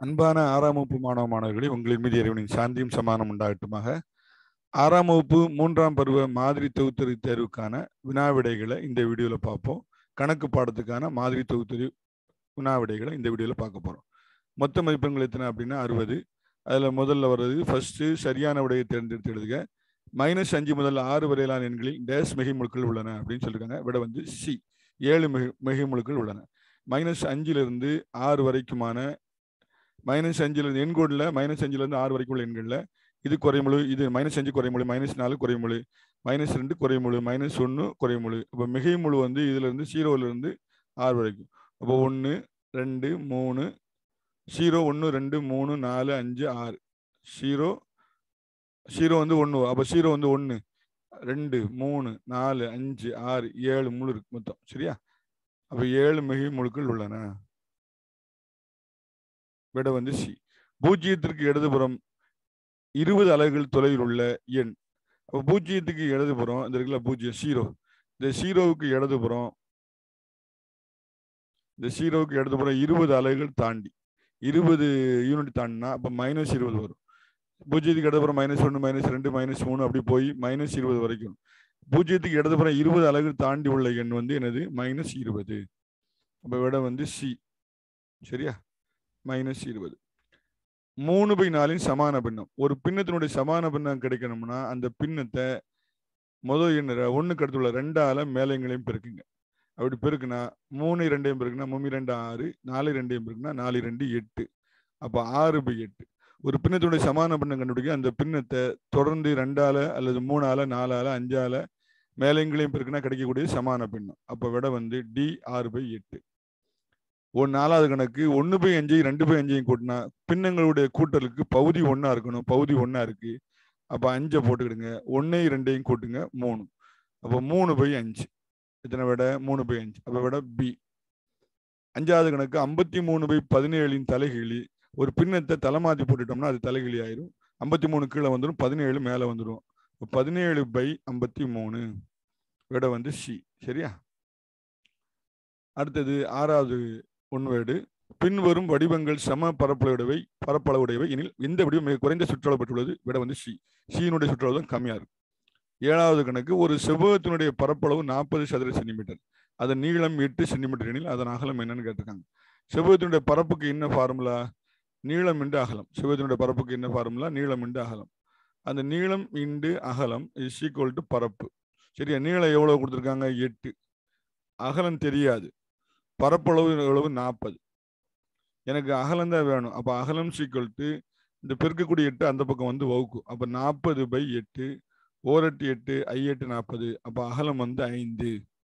அன்பான ஆறாம் வகுப்பு மாணவ மாணவர்களே உங்களின் மீது இறைவனின் சாந்தியும் சமானம் உண்டாகட்டுமாக ஆறாம் வகுப்பு மூன்றாம் பருவ மாதிரி தொகுத்தறி தேர்வுக்கான வினா விடைகளை இந்த வீடியோவில் பார்ப்போம் கணக்கு பாடத்துக்கான மாதிரி தொகுத்தறி வினா விடைகளை இந்த வீடியோவில் பார்க்க போகிறோம் மொத்த மதிப்பெண்கள் எத்தனை அப்படின்னா அறுபது அதில் முதல்ல வர்றது ஃபர்ஸ்ட் சரியான விடையை தேர்ந்தெடுத்து எழுதுக மைனஸ் அஞ்சு முதல் ஆறு வரையிலான எண்களில் டேஸ் மிகைமுழுக்கள் உள்ளன அப்படின்னு சொல்லியிருக்காங்க விட வந்து சி ஏழு மிகு மிகைமுழுக்கள் உள்ளன மைனஸ் அஞ்சிலிருந்து ஆறு வரைக்குமான மைனஸ் அஞ்சுலேருந்து எண்கோடில் மைனஸ் அஞ்சுலேருந்து ஆறு வரைக்கும் உள்ள எண்களில் இது குறைமுழு இது மைனஸ் அஞ்சு குறைமுழு மைனஸ் நாலு குறைமுழு மைனஸ் ரெண்டு குறைமுழு மைனஸ் ஒன்று குறைமுழு இப்போ மிகை முழு வந்து இதுலேருந்து ஜீரோலேருந்து ஆறு வரைக்கும் அப்போ ஒன்று ரெண்டு மூணு ஜீரோ ஒன்று ரெண்டு மூணு நாலு அஞ்சு ஆறு ஜீரோ ஜீரோ வந்து ஒன்று அப்போ ஜீரோ வந்து ஒன்று ரெண்டு மூணு நாலு அஞ்சு ஆறு ஏழு முழு இருக்கு மொத்தம் சரியா அப்போ ஏழு மிகை முழுக்கள் உள்ளன விட வந்து சி பூஜ்ஜியத்திற்கு இடதுபுறம் இருபது அலகுகள் தொலைவில் உள்ள எண் அப்போ பூஜ்ஜியத்துக்கு இடதுபுறம் இந்த இருக்குல்ல பூஜ்ஜியம் ஜீரோ இந்த ஜீரோவுக்கு இடதுபுறம் இந்த ஜீரோவுக்கு இடதுபுறம் இருபது அலகுகள் தாண்டி இருபது யூனிட் தாண்டினா அப்போ மைனஸ் இருபது வரும் பூஜ்ஜியத்துக்கு இடதுபுறம் மைனஸ் ஒன்று மைனஸ் ரெண்டு மைனஸ் மூணு அப்படி போய் மைனஸ் இருபது வரைக்கும் பூஜ்ஜியத்துக்கு இடதுபுறம் இருபது அலகுகள் தாண்டி உள்ள எண் வந்து என்னது மைனஸ் இருபது அப்போ விட வந்து சி சரியா மைனஸ் இருபது மூணு பை நாலின் சமான பின்னம் ஒரு பின்னத்தினுடைய சமான பின்னம் கிடைக்கணும்னா அந்த பின்னத்தை முதல் எண்ண ஒன்றுக்கு அடுத்துள்ள ரெண்டால மேலைங்களையும் பெருக்குங்க அப்படி பெருக்குனா மூணு ரெண்டையும் பெருக்குனா மூணு ரெண்டு ஆறு நாலு ரெண்டையும் பெருக்குனா நாலு ரெண்டு எட்டு அப்போ ஆறு பை எட்டு ஒரு பின்னத்தினுடைய சமான பின்னம் கண்டுபிடிக்க அந்த பின்னத்தை தொடர்ந்து ரெண்டால அல்லது மூணால நாலால அஞ்சால மேலைங்களையும் பெருக்குனா கிடைக்கக்கூடிய சமான பின்னம் அப்போ விட வந்து டி ஆறு பை எட்டு ஒரு நாலாவது கணக்கு ஒன்று பை அஞ்சு ரெண்டு பை அஞ்சையும் கூட்டினா பின்னங்களுடைய கூட்டலுக்கு பகுதி ஒன்றா இருக்கணும் பகுதி ஒன்றா இருக்கு அப்போ அஞ்சை போட்டுக்கிடுங்க ஒன்றையும் ரெண்டையும் கூட்டுங்க மூணு அப்போ மூணு பை அஞ்சு இத்தனை விட மூணு பை அஞ்சு அப்போ விட பி அஞ்சாவது கணக்கு ஐம்பத்தி மூணு பை பதினேழின் தலைகிழி ஒரு பின்னத்தை தலைமாத்தி போட்டுட்டோம்னா அது தலைகிழி ஆயிரும் ஐம்பத்தி மூணு கீழே வந்துடும் பதினேழு மேலே வந்துடும் பதினேழு பை ஐம்பத்தி மூணு விட வந்து சி சரியா அடுத்தது ஆறாவது உண்வேடு பின்வரும் வடிவங்கள் சம பரப்பளவுடையவை பரப்பளவுடையவை எனில் இந்த வடிவம் மிக குறைந்த சுற்றளவு பெற்றுள்ளது விட வந்து சி சியினுடைய சுற்றளவு தான் கம்மியா இருக்கும் ஏழாவது கணக்கு ஒரு செவ்வகத்தினுடைய பரப்பளவு நாற்பது சதுர சென்டிமீட்டர் அதன் நீளம் எட்டு சென்டிமீட்டர் எனில் அதன் அகலம் என்னன்னு கேட்டிருக்காங்க செவ்வகத்தினுடைய பரப்புக்கு என்ன ஃபார்முலா நீளம் இண்டு அகலம் செவ்வகத்தினுடைய பரப்புக்கு என்ன ஃபார்முலா நீளம் இண்டு அகலம் அந்த நீளம் இண்டு அகலம் இஸ் ஈக்குவல் டு பரப்பு சரியா நீளம் எவ்வளவு கொடுத்துருக்காங்க எட்டு அகலம் தெரியாது பரப்பளவு எவ்வளவு நாற்பது எனக்கு அகலம் தான் வேணும் அப்போ அகலம் சீக்வல் டு இந்த பெருக்கக்கூடிய எட்டு அந்த பக்கம் வந்து வகுக்கும் அப்போ நாற்பது பை எட்டு ஓரெட்டு எட்டு ஐ எட்டு நாற்பது அப்போ அகலம் வந்து ஐந்து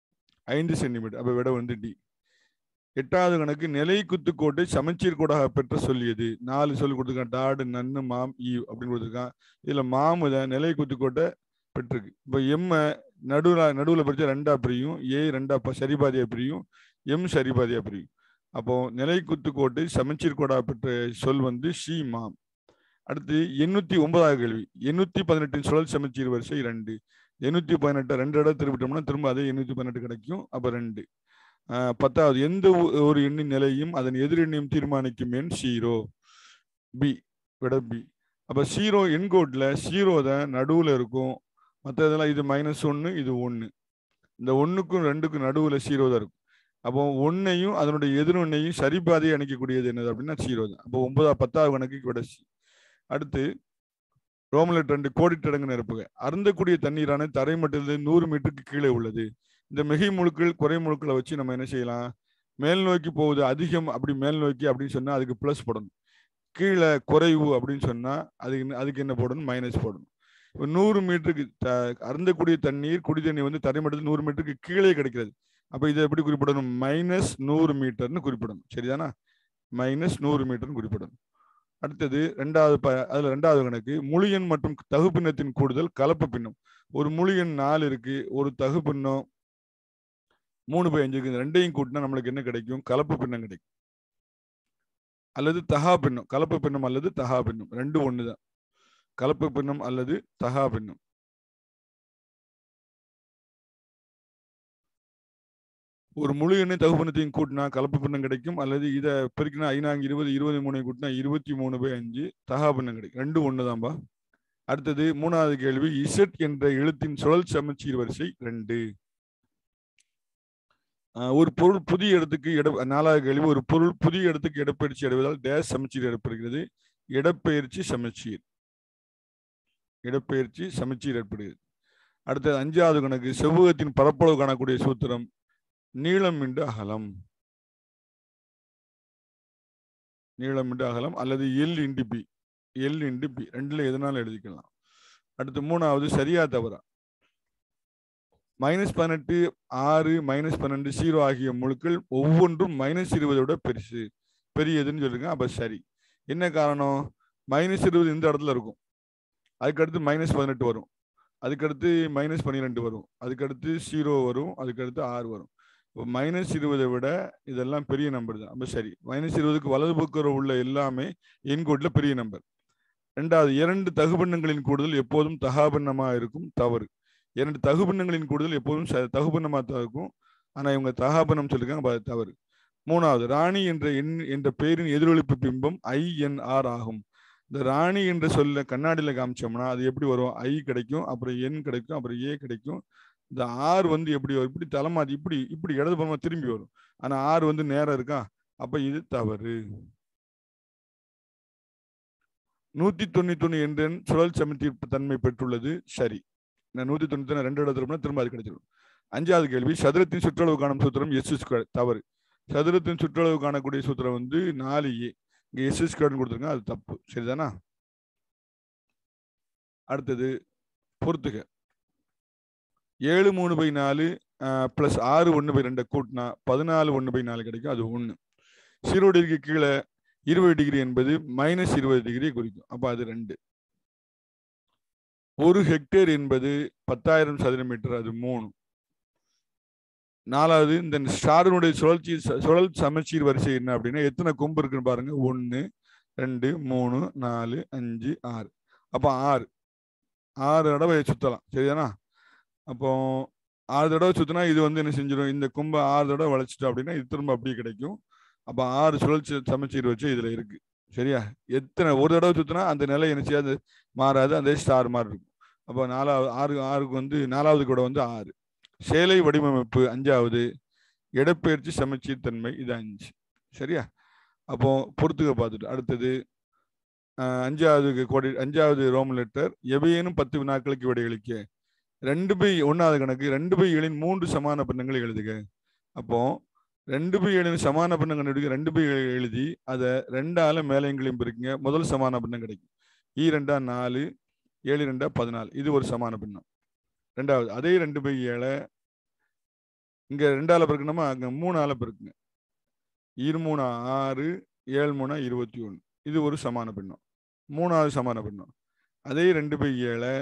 ஐந்து சென்டிமீட்டர் அப்போ விட வந்து டி எட்டாவது கணக்கு நிலை குத்துக்கோட்டை சமச்சீர் கோடாக பெற்ற சொல்லியது நாலு சொல்லி கொடுத்துருக்கான் டாடு நன்னு மாம் ஈ அப்படின்னு கொடுத்துருக்கான் இதில் மாமு தான் நிலை குத்துக்கோட்டை பெற்றிருக்கு இப்போ எம்ம நடுவில் நடுவில் பிரிச்சா ரெண்டா பிரியும் ஏ ரெண்டா சரிபாதியா பிரியும் எம் சரிபாதியா பிரியும் அப்போ நிலை குத்துக்கோட்டை சமச்சீர் கோடா பெற்ற சொல் வந்து ஷி மாம் அடுத்து எண்ணூத்தி ஒன்பதாவது கேள்வி எண்ணூத்தி பதினெட்டின் சுழல் சமச்சீர் வரிசை ரெண்டு எண்ணூத்தி பதினெட்டு ரெண்டு இடம் திருப்பிட்டோம்னா திரும்ப அதே எண்ணூத்தி பதினெட்டு கிடைக்கும் அப்ப ரெண்டு பத்தாவது எந்த ஒரு எண்ணின் நிலையும் அதன் எதிரெண்ணையும் தீர்மானிக்கும் எண் ஜீரோ பி விட பி அப்ப ஜீரோ எண்கோட்ல ஜீரோ தான் நடுவுல இருக்கும் மற்ற இதெல்லாம் இது மைனஸ் ஒன்று இது ஒன்று இந்த ஒன்றுக்கும் ரெண்டுக்கும் நடுவில் ஜீரோ தான் இருக்கும் அப்போ ஒன்னையும் அதனுடைய எதிரொன்னையும் சரிபாதையை அணிக்கக்கூடியது என்னது அப்படின்னா ஜீரோ தான் அப்போ ஒன்பதா பத்தாவது கணக்கு விட சி அடுத்து ரோமலெட் ரெண்டு கோடிட்டடங்கு நிரப்புக அருந்தக்கூடிய தண்ணீரான தரை மட்டத்திலிருந்து நூறு மீட்டருக்கு கீழே உள்ளது இந்த மிகை முழுக்கள் குறை முழுக்களை வச்சு நம்ம என்ன செய்யலாம் மேல் நோக்கி போகுது அதிகம் அப்படி மேல் நோக்கி அப்படின்னு சொன்னா அதுக்கு பிளஸ் போடணும் கீழே குறைவு அப்படின்னு சொன்னா அதுக்கு அதுக்கு என்ன போடணும் மைனஸ் போடணும் இப்போ நூறு மீட்டருக்கு த அருந்தக்கூடிய தண்ணீர் குடி தண்ணீர் வந்து தரைமட்டத்தில் நூறு மீட்டருக்கு கீழே கிடைக்கிறது அப்போ இதை எப்படி குறிப்பிடணும் மைனஸ் நூறு மீட்டர்னு குறிப்பிடணும் சரிதானா மைனஸ் நூறு மீட்டர்னு குறிப்பிடணும் அடுத்தது ரெண்டாவது ப அதுல ரெண்டாவது கணக்கு முழு எண் மற்றும் தகு பின்னத்தின் கூடுதல் கலப்பு பின்னம் ஒரு முழு எண் நாலு இருக்கு ஒரு தகு பின்னம் மூணு பை அஞ்சு இருக்கு ரெண்டையும் கூட்டினா நம்மளுக்கு என்ன கிடைக்கும் கலப்பு பின்னம் கிடைக்கும் அல்லது தகா பின்னம் கலப்பு பின்னம் அல்லது தகா பின்னம் ரெண்டு ஒண்ணுதான் கலப்பு பின்னம் அல்லது தகா பின்னம் ஒரு முழு எண்ணை தகு பின்னத்தையும் கூட்டினா கலப்பு பின்னம் கிடைக்கும் அல்லது இதை பெருக்கினா ஐநாங்க இருபது இருபது மூணு கூட்டினா இருபத்தி மூணு பை அஞ்சு தகா பின்னம் கிடைக்கும் ரெண்டும் ஒண்ணுதான்பா அடுத்தது மூணாவது கேள்வி இசட் என்ற எழுத்தின் சுழல் சமச்சீர் வரிசை ரெண்டு ஆஹ் ஒரு பொருள் புதிய இடத்துக்கு இட நாலாவது கேள்வி ஒரு பொருள் புதிய இடத்துக்கு இடப்பெயர்ச்சி அடைவதால் டேஸ் சமச்சீர் ஏற்படுகிறது இடப்பெயர்ச்சி சமச்சீர் இடப்பெயர்ச்சி சமச்சீர் ஏற்படுகிறது அடுத்தது அஞ்சாவது கணக்கு செவ்வகத்தின் பரப்பளவு காணக்கூடிய சூத்திரம் நீளம் இன்று அகலம் நீளம் இன்று அகலம் அல்லது L into B L into B ரெண்டுல எதனாலும் எழுதிக்கலாம் அடுத்து மூணாவது சரியா தவறா மைனஸ் பதினெட்டு ஆறு மைனஸ் பன்னெண்டு ஜீரோ ஆகிய முழுக்கள் ஒவ்வொன்றும் மைனஸ் இருபதை விட பெருசு பெரியதுன்னு சொல்லுங்க அப்ப சரி என்ன காரணம் மைனஸ் இருபது இந்த இடத்துல இருக்கும் அதுக்கடுத்து மைனஸ் பதினெட்டு வரும் அதுக்கடுத்து மைனஸ் பன்னிரெண்டு வரும் அதுக்கடுத்து ஜீரோ வரும் அதுக்கடுத்து ஆறு வரும் இப்போ மைனஸ் இருபதை விட இதெல்லாம் பெரிய நம்பர் தான் அப்போ சரி மைனஸ் இருபதுக்கு வலது பக்கம் உள்ள எல்லாமே எண்கோட்டில் பெரிய நம்பர் ரெண்டாவது இரண்டு தகுபின்னங்களின் கூடுதல் எப்போதும் தகாபின்னமாக இருக்கும் தவறு இரண்டு தகுபின்னங்களின் கூடுதல் எப்போதும் ச- தகுபின்னமாக தான் இருக்கும் ஆனால் இவங்க தகாபின்னம் சொல்லியிருக்காங்க அப்ப அது தவறு மூணாவது ராணி என்ற எண் என்ற பெயரின் எதிரொலிப்பு பிம்பம் ஐஎன்ஆர் ஆகும் இந்த ராணி என்ற சொல்ல கண்ணாடியில் காமிச்சோம்னா அது எப்படி வரும் ஐ கிடைக்கும் அப்புறம் என் கிடைக்கும் அப்புறம் ஏ கிடைக்கும் இந்த ஆர் வந்து எப்படி வரும் இப்படி தலைமாதி இப்படி இப்படி இடது பக்கமா திரும்பி வரும் ஆனா ஆர் வந்து நேரம் இருக்கா அப்ப இது தவறு நூத்தி தொண்ணூத்தி ஒண்ணு என்ற எண் சுழல் சமத்தீர்ப்பு தன்மை பெற்றுள்ளது சரி நான் நூத்தி தொண்ணூத்தி ஒண்ணு ரெண்டு இடத்துல போனா திரும்ப அது கிடைச்சிடும் அஞ்சாவது கேள்வி சதுரத்தின் சுற்றளவு காணும் சூத்திரம் எஸ் ஸ்கொயர் தவறு சதுரத்தின் சுற்றளவு காணக்கூடிய சூத்திரம் வந்து நாலு ஏ இங்க எஸ் ஸ்கொயர்னு கொடுத்துருங்க அது தப்பு சரிதானா அடுத்தது பொறுத்துக ஏழு மூணு பை நாலு ப்ளஸ் ஆறு ஒன்று பை ரெண்டை கூட்டினா பதினாலு ஒன்று பை நாலு கிடைக்கும் அது ஒன்று ஜீரோ டிகிரிக்கு கீழே இருபது டிகிரி என்பது மைனஸ் இருபது டிகிரியை குறிக்கும் அப்போ அது ரெண்டு ஒரு ஹெக்டேர் என்பது பத்தாயிரம் சதுர மீட்டர் அது மூணு நாலாவது இந்த ஸ்டாரினுடைய சுழற்சி ச- சுழல் சமச்சீர் வரிசை என்ன அப்படின்னா எத்தனை கொம்பு இருக்குன்னு பாருங்க ஒன்று ரெண்டு மூணு நாலு அஞ்சு ஆறு அப்போ ஆறு ஆறு தடவை சுத்தலாம் சரிதானா அப்போ ஆறு தடவை சுத்தினா இது வந்து என்ன செஞ்சிடும் இந்த கொம்பை ஆறு தடவை வளைச்சிட்டோம் அப்படின்னா இது திரும்ப அப்படியே கிடைக்கும் அப்போ ஆறு சுழற்சி சமச்சீர் வச்சு இதுல இருக்கு சரியா எத்தனை ஒரு தடவை சுத்தினா அந்த நிலை என்ன செய்யாது மாறாது அந்த ஸ்டார் மாதிரி இருக்கும் அப்போ நாலாவது ஆறு ஆறுக்கு வந்து நாலாவது கூட வந்து ஆறு சேலை வடிவமைப்பு அஞ்சாவது இடப்பெயர்ச்சி சமச்சீர் தன்மை இது அஞ்சு சரியா அப்போ பொறுத்துக்க பார்த்துட்டு அடுத்தது அஹ், அஞ்சாவது கோடி அஞ்சாவது ரோமன் லெட்டர் எவையேனும் பத்து வினாக்களுக்கு விடையளிக்க ரெண்டு பை ஒன்றாவது கணக்கு ரெண்டு பை ஏழின் மூன்று சமான பின்னங்களை எழுதுக அப்போ ரெண்டு பை ஏழின் சமான பின்னங்கள் எடுக்க ரெண்டு பை ஏழு எழுதி அதை ரெண்டால மேலைங்களையும் பிரிக்குங்க முதல் சமான பின்னம் கிடைக்கும் ஈ ரெண்டா நாலு ஏழு ரெண்டா பதினாலு இது ஒரு சமான பின்னம் ரெண்டாவது அதே ரெண்டு பை ஏழை இங்க ரெண்டால பிறக்கணுமா அங்க மூணால பிறக்குங்க இரு மூணா ஆறு ஏழு மூணா இருபத்தி ஒன்று இது ஒரு சமான பின்னம் மூணாவது சமான பின்னம் அதே ரெண்டு பை ஏழை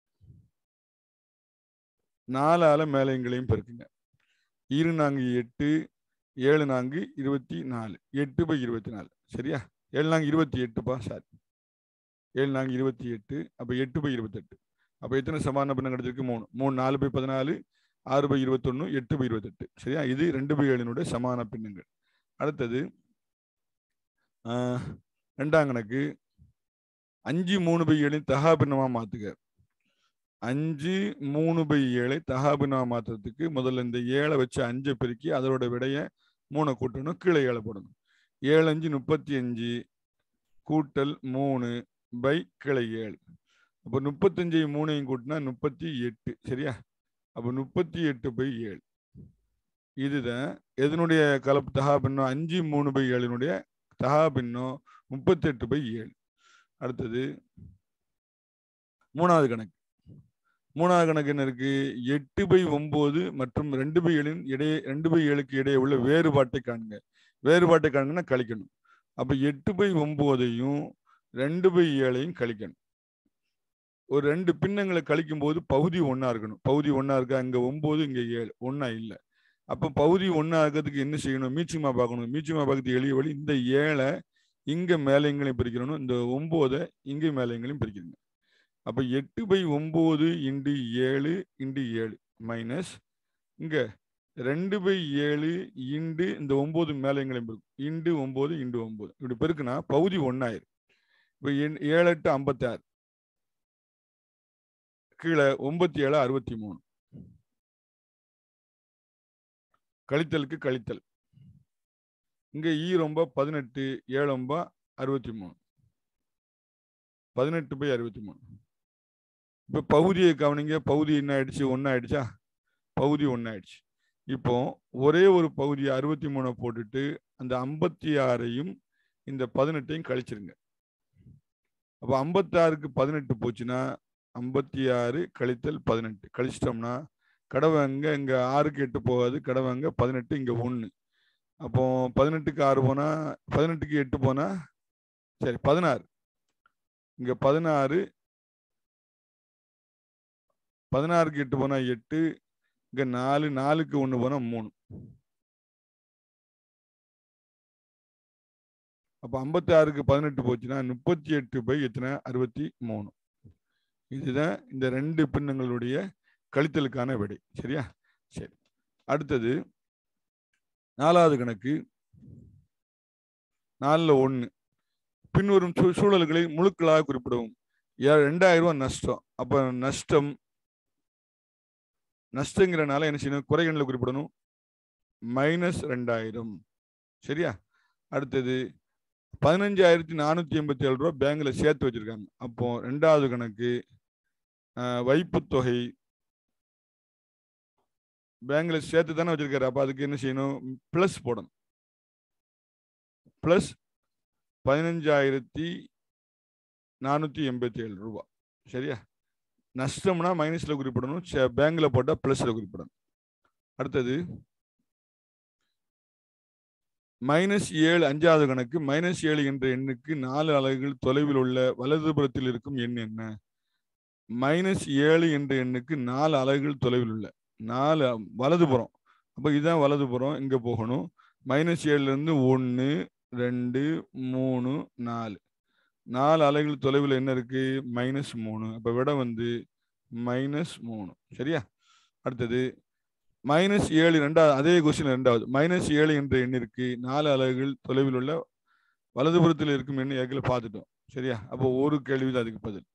நாலால மேலைங்களையும் பெருக்குங்க இரு நான்கு எட்டு ஏழு நான்கு இருபத்தி நாலு எட்டு பை இருபத்தி நாலு சரியா ஏழு நான்கு இருபத்தி எட்டுப்பா சாரி ஏழு நான்கு இருபத்தி எட்டு அப்போ எட்டு பை இருபத்தெட்டு அப்போ எத்தனை சமான பின்னம் கிடைச்சிருக்கு மூணு மூணு நாலு பை பதினாலு ஆறு பை இருபத்தொன்று எட்டு பை இருபத்தெட்டு சரியா இது ரெண்டு பை ஏழினுடைய சமான பின்னங்கள் அடுத்தது ஆஹ், ரெண்டாம் கணக்கு அஞ்சு மூணு பை ஏழின் தகா பின்னமாக மாற்றுக அஞ்சு மூணு பை ஏழை தகாபினா மாத்துறதுக்கு முதல்ல இந்த ஏழை வச்சு அஞ்சை பெருக்கி அதோட விடைய மூணை கூட்டணும் கீழே ஏழை போடணும் ஏழு அஞ்சு முப்பத்தி அஞ்சு கூட்டல் மூணு பை கிளை ஏழு அப்போ முப்பத்தஞ்சு மூணையும் கூட்டினா முப்பத்தி எட்டு சரியா அப்போ முப்பத்தி எட்டு பை ஏழு இதுதான் எதனுடைய கலப்பு தகா பின்னம் அஞ்சு மூணு பை ஏழினுடைய தகா பின்னம் முப்பத்தெட்டு பை ஏழு அடுத்தது மூணாவது கணக்கு மூணாவது கணக்கு என்ன இருக்கு எட்டு பை ஒன்பது மற்றும் ரெண்டு பை ஏழின் இடையே ரெண்டு பை ஏழுக்கு இடையே உள்ள வேறுபாட்டை காணுங்க வேறுபாட்டை காணுங்கன்னா கழிக்கணும் அப்ப எட்டு பை ஒன்பதையும் ரெண்டு பை ஏழையும் கழிக்கணும் ஒரு ரெண்டு பின்னங்களை கழிக்கும் போது பகுதி ஒண்ணா இருக்கணும் பகுதி ஒண்ணா இருக்கா இங்க ஒன்பது இங்க ஏழு ஒண்ணா இல்லை அப்ப பகுதி ஒண்ணா இருக்கிறதுக்கு என்ன செய்யணும் மீச்சிமா பார்க்கணும் மீச்சிமா பார்க்கறதுக்கு எளிய வழி இந்த ஏழை இங்க மேலைங்களையும் பிரிக்கணும் இந்த ஒன்பதை இங்க மேலைங்களையும் பிரிக்கணும் அப்ப எட்டு பை ஒன்பது இன்டு ஏழு இன்டு ஏழு மைனஸ் இங்க ரெண்டு பை ஏழு இண்டு இந்த ஒன்பது மேலைங்களையும் பெருக்கும் இண்டு ஒன்பது இண்டு ஒன்பது இப்படி பெருக்குனா பகுதி ஒன்னாயிரும் இப்போ எண்- ஏழு எட்டு ஐம்பத்தாறு கீழே ஒன்பத்தி ஏழு அறுபத்தி மூணு கழித்தலுக்கு கழித்தல் இங்க ஈ ரொம்ப பதினெட்டு ஏழு ரொம்ப அறுபத்தி மூணு பதினெட்டு பை அறுபத்தி மூணு இப்போ பகுதியை கவனிங்க பகுதி என்ன ஆயிடுச்சு ஒன்று ஆயிடுச்சா பகுதி ஒன்று ஆயிடுச்சு இப்போ ஒரே ஒரு பகுதி அறுபத்தி மூணை போட்டுட்டு அந்த ஐம்பத்தி ஆறையும் இந்த பதினெட்டையும் கழிச்சிருங்க அப்போ ஐம்பத்தாறுக்கு பதினெட்டு போச்சுன்னா ஐம்பத்தி ஆறு கழித்தல் பதினெட்டு கழிச்சிட்டோம்னா கடவை அங்கே இங்கே ஆறுக்கு எட்டு போகாது கடவை அங்கே பதினெட்டு இங்கே ஒன்று அப்போ பதினெட்டுக்கு ஆறு போனால் பதினெட்டுக்கு எட்டு போனால் சரி பதினாறு இங்கே பதினாறு பதினாறுக்கு எட்டு போனால் எட்டு இங்கே நாலு நாலுக்கு ஒன்று போனால் மூணு அப்போ ஐம்பத்தி ஆறுக்கு பதினெட்டு போச்சுன்னா முப்பத்தி எட்டு பை எத்தனை அறுபத்தி மூணு இதுதான் இந்த ரெண்டு பின்னங்களுடைய கழித்தலுக்கான விடை சரியா சரி அடுத்தது நாலாவது கணக்கு நாலில் ஒன்று பின்வரும் சூ- சூழல்களை முழுக்களாக குறிப்பிடவும் ஏ- ரெண்டாயிரம் ரூபாய் நஷ்டம் அப்போ நஷ்டம் நஷ்டங்கிறனால என்ன செய்யணும் குறைகணில் குறிப்பிடணும் மைனஸ் ரெண்டாயிரம் சரியா அடுத்தது பதினஞ்சாயிரத்தி நானூற்றி எண்பத்தி ஏழு ரூபா பேங்க்ல சேர்த்து வச்சிருக்காங்க அப்போ ரெண்டாவது கணக்கு ஆஹ், வைப்புத் தொகை பேங்க்ல சேர்த்து தானே வச்சிருக்காரு அப்போ அதுக்கு என்ன செய்யணும் ப்ளஸ் போடணும் ப்ளஸ் பதினஞ்சாயிரத்தி நானூற்றி எண்பத்தி ஏழு ரூபா சரியா நஷ்டம்னா மைனஸ்ல குறிப்பிடணும் சே- பேங்க்ல போட்டால் ப்ளஸ்ல குறிப்பிடணும் அடுத்தது மைனஸ் ஏழு அஞ்சாவது கணக்கு மைனஸ் ஏழு என்ற எண்ணுக்கு நாலு அலகுகள் தொலைவில் உள்ள வலதுபுறத்தில் இருக்கும் எண் என்ன மைனஸ் ஏழு என்ற எண்ணுக்கு நாலு அலகுகள் தொலைவில் உள்ள நாலு அ- வலதுபுறம் அப்போ இதுதான் வலதுபுறம் இங்க போகணும் மைனஸ் ஏழுல இருந்து ஒன்று ரெண்டு மூணு நாலு நாலு அலைகள் தொலைவில் என்ன இருக்கு மைனஸ் மூணு அப்போ விட வந்து மைனஸ் மூணு சரியா அடுத்தது மைனஸ் ஏழு ரெண்டாவது அதே கொஸ்டின் ரெண்டாவது மைனஸ் ஏழு என்ற எண்ணிற்கு நாலு அலகுகள் தொலைவில் உள்ள வலதுபுறத்தில் இருக்கும் எண்ணை ஏற்கனவே பார்த்துட்டோம் சரியா அப்போ ஒரு கேள்வி தான் அதுக்கு பதில்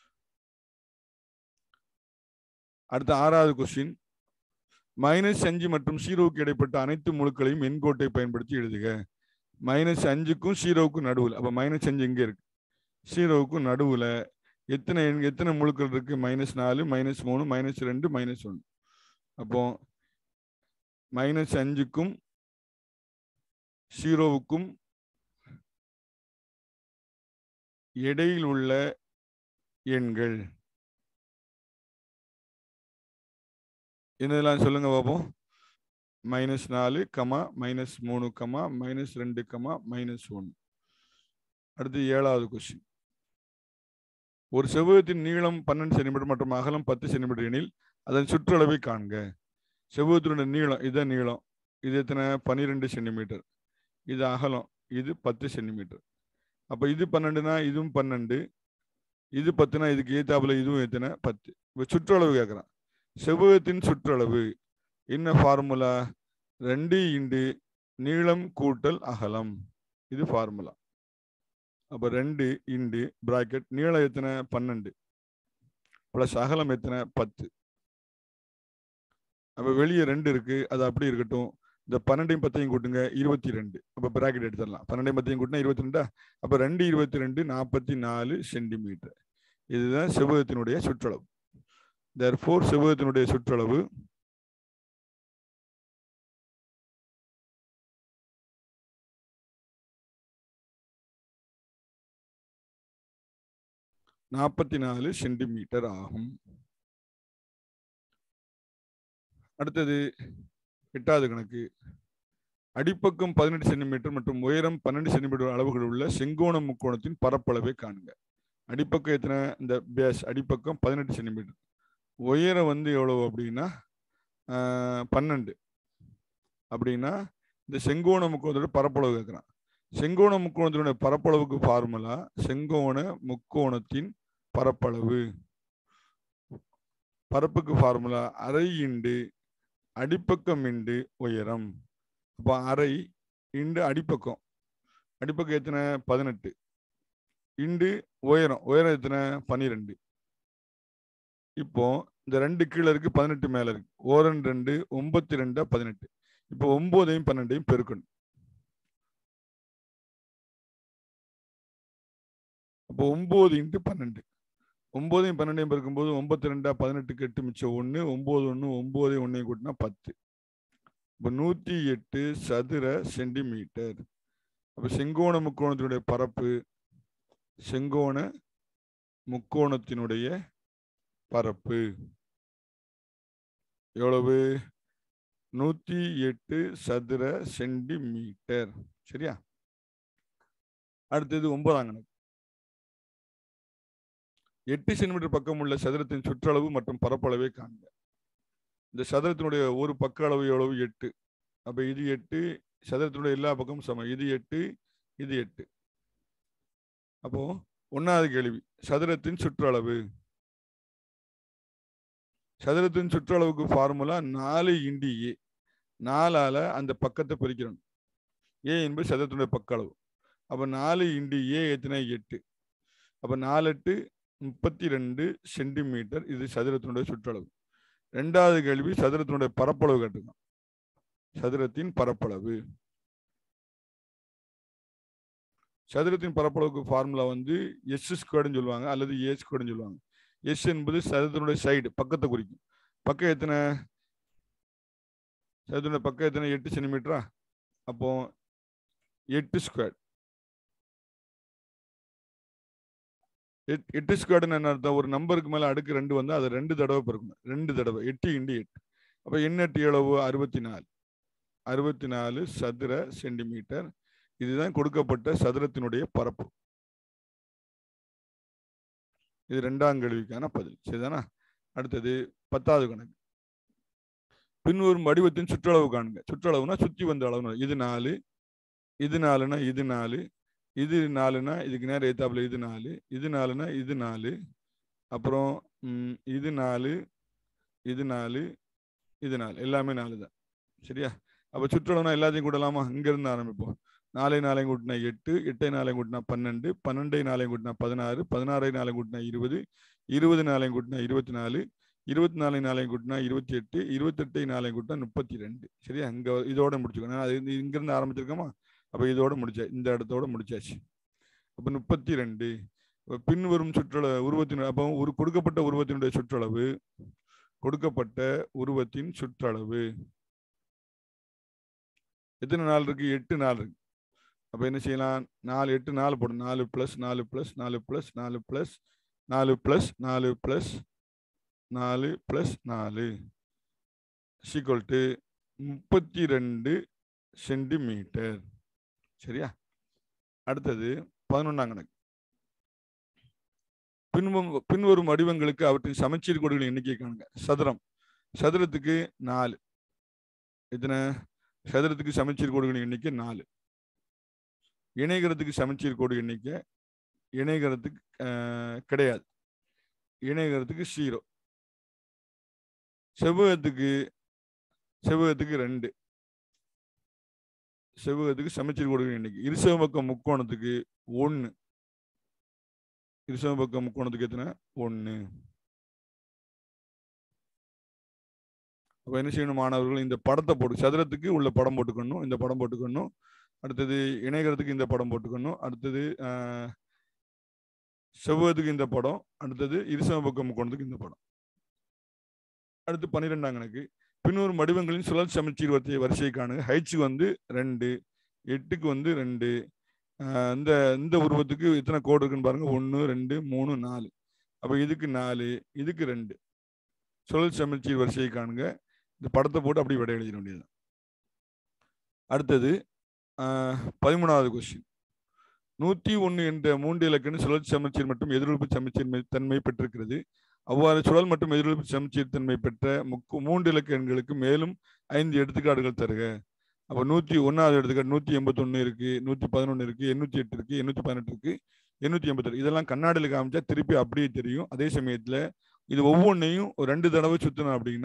அடுத்த ஆறாவது கொஸ்டின் மைனஸ் அஞ்சு மற்றும் ஜீரோவுக்கு இடைப்பட்ட அனைத்து முழுக்களையும் எண்கோட்டை பயன்படுத்தி எழுதுக மைனஸ் அஞ்சுக்கும் ஜீரோவுக்கும் நடுவில் அப்போ மைனஸ் அஞ்சு எங்கே இருக்கு ஜீரோவுக்கும் நடுவில் எத்தனை எண் எத்தனை முழுக்கள் இருக்கு மைனஸ் நாலு மைனஸ் மூணு மைனஸ் ரெண்டு மைனஸ் ஒன்று அப்போ மைனஸ் அஞ்சுக்கும் ஜீரோவுக்கும் இடையில் உள்ள எண்கள் என்னதெல்லாம் சொல்லுங்க பாப்போம் மைனஸ் நாலு கமா மைனஸ் மூணு கமா மைனஸ் ரெண்டு கமா மைனஸ் ஒன்று அடுத்து ஏழாவது கொஸ்டின் ஒரு செவ்வகத்தின் நீளம் பன்னெண்டு சென்டிமீட்டர் மற்றும் அகலம் பத்து சென்டிமீட்டர் எனில் அதன் சுற்றளவை காண்க செவ்வகத்தினுடைய நீளம் இதுதான் நீளம் இது எத்தனை பன்னிரெண்டு சென்டிமீட்டர் இது அகலம் இது பத்து சென்டிமீட்டர் அப்போ இது பன்னெண்டுனா இதுவும் பன்னெண்டு இது பத்துனா இதுக்கு ஏத்தாப்புல இதுவும் எத்தனை பத்து இப்போ சுற்றளவு கேட்குறான் செவ்வகத்தின் சுற்றளவு என்ன ஃபார்முலா ரெண்டு இண்டு நீளம் கூட்டல் அகலம் இது ஃபார்முலா அப்போ ரெண்டு இண்டு பிராக்கெட் நீளம் எத்தனை பன்னெண்டு ப்ளஸ் அகலம் எத்தனை பத்து அப்போ வெளியே ரெண்டு இருக்கு அது அப்படி இருக்கட்டும் இந்த பன்னெண்டையும் பத்தையும் கூட்டுங்க இருபத்தி ரெண்டு அப்போ பிராக்கெட் எடுத்துடலாம் பன்னெண்டையும் பத்தையும் கூட்டினா இருபத்தி ரெண்டா அப்போ ரெண்டு இருபத்தி ரெண்டு நாற்பத்தி நாலு சென்டிமீட்டர் இதுதான் செவ்வகத்தினுடைய சுற்றளவு தேர்ஃபோர் செவ்வகத்தினுடைய சுற்றளவு நாற்பத்தி நாலு சென்டிமீட்டர் ஆகும் அடுத்தது எட்டாவது கணக்கு அடிப்பக்கம் பதினெட்டு சென்டிமீட்டர் மற்றும் உயரம் பன்னெண்டு சென்டிமீட்டர் அளவுகள் உள்ள செங்கோண முக்கோணத்தின் பரப்பளவை காணுங்க அடிப்பக்கம் எத்தனை இந்த பேஸ் அடிப்பக்கம் பதினெட்டு சென்டிமீட்டர் உயரம் வந்து எவ்வளவு அப்படின்னா ஆஹ், பன்னெண்டு அப்படின்னா இந்த செங்கோண முக்கோணத்தோட பரப்பளவு கேட்குறான் செங்கோண முக்கோணத்தினுடைய பரப்பளவுக்கு ஃபார்முலா செங்கோண முக்கோணத்தின் பரப்பளவு பரப்புக்கு ஃபார்முலா அரை இண்டு அடிப்பக்கம் இண்டு உயரம் அப்போ அரை இண்டு அடிப்பக்கம் அடிப்பக்கம் எத்தனை பதினெட்டு இண்டு உயரம் உயரம் எத்தனை பன்னிரெண்டு இப்போ இந்த ரெண்டு கீழே இருக்கு பதினெட்டு மேல இருக்கு ஓரன் ரெண்டு ஒன்பத்தி ரெண்டா பதினெட்டு இப்போ ஒன்பதையும் பன்னெண்டையும் பெருக்கணும் அப்போ ஒன்பது இன்ட்டு பன்னெண்டு ஒன்பதையும் பன்னெண்டையும் பெருக்கும்போது ஒன்பத்தி ரெண்டா பதினெட்டுக்கு எட்டு மிச்சம் ஒன்று ஒன்பது ஒன்று ஒன்பதையும் ஒன்றையும் கூட்டினா பத்து இப்போ நூற்றி எட்டு சதுர சென்டிமீட்டர் அப்போ செங்கோண முக்கோணத்தினுடைய பரப்பு செங்கோண முக்கோணத்தினுடைய பரப்பு எவ்வளவு நூத்தி எட்டு சதுர சென்டிமீட்டர் சரியா அடுத்தது ஒன்பதாம் கணக்கு எட்டு சென்டிமீட்டர் பக்கம் உள்ள சதுரத்தின் சுற்றளவு மற்றும் பரப்பளவை காண்க இந்த சதுரத்தினுடைய ஒரு பக்க அளவு எவ்வளவு எட்டு அப்ப இது எட்டு சதுரத்தினுடைய எல்லா பக்கமும் சமம் இது எட்டு இது எட்டு அப்போ ஒன்னாவது கேள்வி சதுரத்தின் சுற்றளவு சதுரத்தின் சுற்றளவுக்கு ஃபார்முலா நாலு இண்டி ஏ நாலால அந்த பக்கத்தை பிரிக்கிறோம் ஏ என்பது சதுரத்தினுடைய பக்க அளவு அப்ப நாலு இண்டி ஏ எத்தனை எட்டு அப்ப நாலு எட்டு முப்பத்தி ரெண்டு சென்டிமீட்டர் இது சதுரத்தினுடைய சுற்றளவு ரெண்டாவது கேள்வி சதுரத்தினுடைய பரப்பளவு கேட்டுக்கணும் சதுரத்தின் பரப்பளவு சதுரத்தின் பரப்பளவுக்கு ஃபார்முலா வந்து எஸ் ஸ்கொயர்னு சொல்லுவாங்க அல்லது ஏ ஸ்கொயர்னு சொல்லுவாங்க எஸ் என்பது சதுரத்தினுடைய சைடு பக்கத்தை குறிக்கும் பக்கம் எத்தனை சதுரத்தினுடைய பக்கம் எத்தனை எட்டு சென்டிமீட்டரா அப்போ எட்டு ஸ்கொயர் எட்டு ஸ்கொயர்னு என்ன அர்த்தம் ஒரு நம்பருக்கு மேல அடுக்கு ரெண்டு வந்து அதை ரெண்டு தடவை பெருக்கணும் ரெண்டு தடவை எட்டு இண்டு எட்டு அப்போ எண்ணெட்டு எவ்வளவு அறுபத்தி நாலு அறுபத்தி நாலு சதுர சென்டிமீட்டர் இதுதான் கொடுக்கப்பட்ட சதுரத்தினுடைய பரப்பு இது ரெண்டாம் கேள்விக்கான பதில் சரிதானா அடுத்தது பத்தாவது கணக்கு பின்வரும் வடிவத்தின் சுற்றளவு காணுங்க சுற்றளவுனா சுத்தி வந்த அளவு இது நாலு இது நாலுனா இது நாலு இது நாலுனா இதுக்கு நேரம் ஏத்தாப்புல இது நாலு இது நாலுனா இது நாலு அப்புறம் ம், இது நாலு இது நாலு இது நாலு எல்லாமே நாலு தான் சரியா அப்ப சுற்றளவுனா எல்லாத்தையும் கூட்டலாமா இங்க இருந்து ஆரம்பிப்போம் நாலை நாளையும் கூட்டினா எட்டு எட்டை நாளையும் கூட்டினா பன்னெண்டு பன்னெண்டை நாளையும் கூட்டினா பதினாறு பதினாறை நாளையும் கூட்டினா இருபது இருபது நாளையும் கூட்டினா இருபத்தி நாலு இருபத்தி நாலு நாளையும் கூட்டினா இருபத்தி எட்டு இருபத்தெட்டை நாளையும் கூட்டினா முப்பத்தி ரெண்டு சரியா இங்க இதோட முடிச்சுக்கணும் அது இந்த- இங்கிருந்து ஆரம்பிச்சிருக்கோமா அப்ப இதோட முடிச்சா இந்த இடத்தோட முடிச்சாச்சு அப்ப முப்பத்தி ரெண்டு அப்ப பின்வரும் சுற்றளவு உருவத்தின் அப்போ ஒரு கொடுக்கப்பட்ட உருவத்தினுடைய சுற்றளவு கொடுக்கப்பட்ட உருவத்தின் சுற்றளவு எத்தனை நாள் இருக்கு எட்டு நாள் இருக்கு அப்ப என்ன செய்யலாம் நாலு எட்டு நாலு போடும் நாலு பிளஸ் நாலு பிளஸ் நாலு பிளஸ் நாலு பிளஸ் நாலு பிளஸ் நாலு பிளஸ் நாலு பிளஸ் நாலு சீக்வல் டு முப்பத்தி ரெண்டு சென்டிமீட்டர் சரியா அடுத்தது பதினொன்றாம் கணக்கு பின்வரும் பின்வரும் வடிவங்களுக்கு அவற்றின் சமச்சீர் கோடுகளின் எண்ணிக்கை காணுங்க சதுரம் சதுரத்துக்கு நாலு எத்தனை சதுரத்துக்கு சமச்சீர் கோடுகளின் எண்ணிக்கை நாலு இணைகரத்துக்கு சமச்சீர் கோடு எண்ணிக்கை இணைகரத்துக்கு ஆஹ், கிடையாது இணைகரத்துக்கு ஜீரோ செவ்வகத்துக்கு செவ்வகத்துக்கு ரெண்டு செவ்வகத்துக்கு சமச்சீர் கோடுகளின் எண்ணிக்கை இருசவ பக்கம் முக்கோணத்துக்கு ஒன்று இருசவ பக்கம் முக்கோணத்துக்கு எத்தனை ஒன்று அப்போ என்ன செய்யணும் மாணவர்கள் இந்த படத்தை போட்டு சதுரத்துக்கு உள்ள படம் போட்டுக்கணும் இந்த படம் போட்டுக்கணும் அடுத்தது இணைகரத்துக்கு இந்த படம் போட்டுக்கணும் அடுத்தது ஆஹ், செவ்வகத்துக்கு இந்த படம் அடுத்தது இருசம பக்கம் முக்கோணத்துக்கு இந்த படம் அடுத்து பன்னிரெண்டாம் கணக்கு பின்வரும் வடிவங்களின் சுழல் சமச்சீர் வரிசை வரிசையை காணுங்க ஹைட்ஸுக்கு வந்து ரெண்டு எட்டுக்கு வந்து ரெண்டு ஆஹ், இந்த இந்த உருவத்துக்கு எத்தனை கோடு இருக்குன்னு பாருங்க ஒன்று ரெண்டு மூணு நாலு அப்போ இதுக்கு நாலு இதுக்கு ரெண்டு சுழல் சமச்சீர் வரிசையை காணுங்க இந்த படத்தை போட்டு அப்படி விடை எழுதிட வேண்டியது அடுத்தது ஆஹ், பதிமூணாவது கொஸ்டின் நூத்தி ஒன்று என்ற மூன்று இலக்கண சுழல் சமச்சீர் மற்றும் எதிரொலிப்பு சமச்சீர் மை- தன்மை பெற்றிருக்கிறது அவ்வாறு சுழல் மற்றும் எதிரொலிப்பு சமச்சீர் தன்மை பெற்ற முக்கு மூன்று இலக்க எண்களுக்கு மேலும் ஐந்து எடுத்துக்காட்டுகள் தருக அப்போ நூத்தி ஒன்னாவது எடுத்துக்காட்டு நூத்தி எண்பத்தொன்னு இருக்கு நூத்தி பதினொன்னு இருக்கு எண்ணூத்தி எட்டு இருக்கு எண்ணூத்தி பதினெட்டு இருக்கு எண்ணூத்தி எண்பத்தெட்டு இதெல்லாம் கண்ணாடியில் காமிச்சா திருப்பி அப்படியே தெரியும் அதே சமயத்துல இது ஒவ்வொன்றையும் ஒரு ரெண்டு தடவை சுத்தணும் அப்படின்னா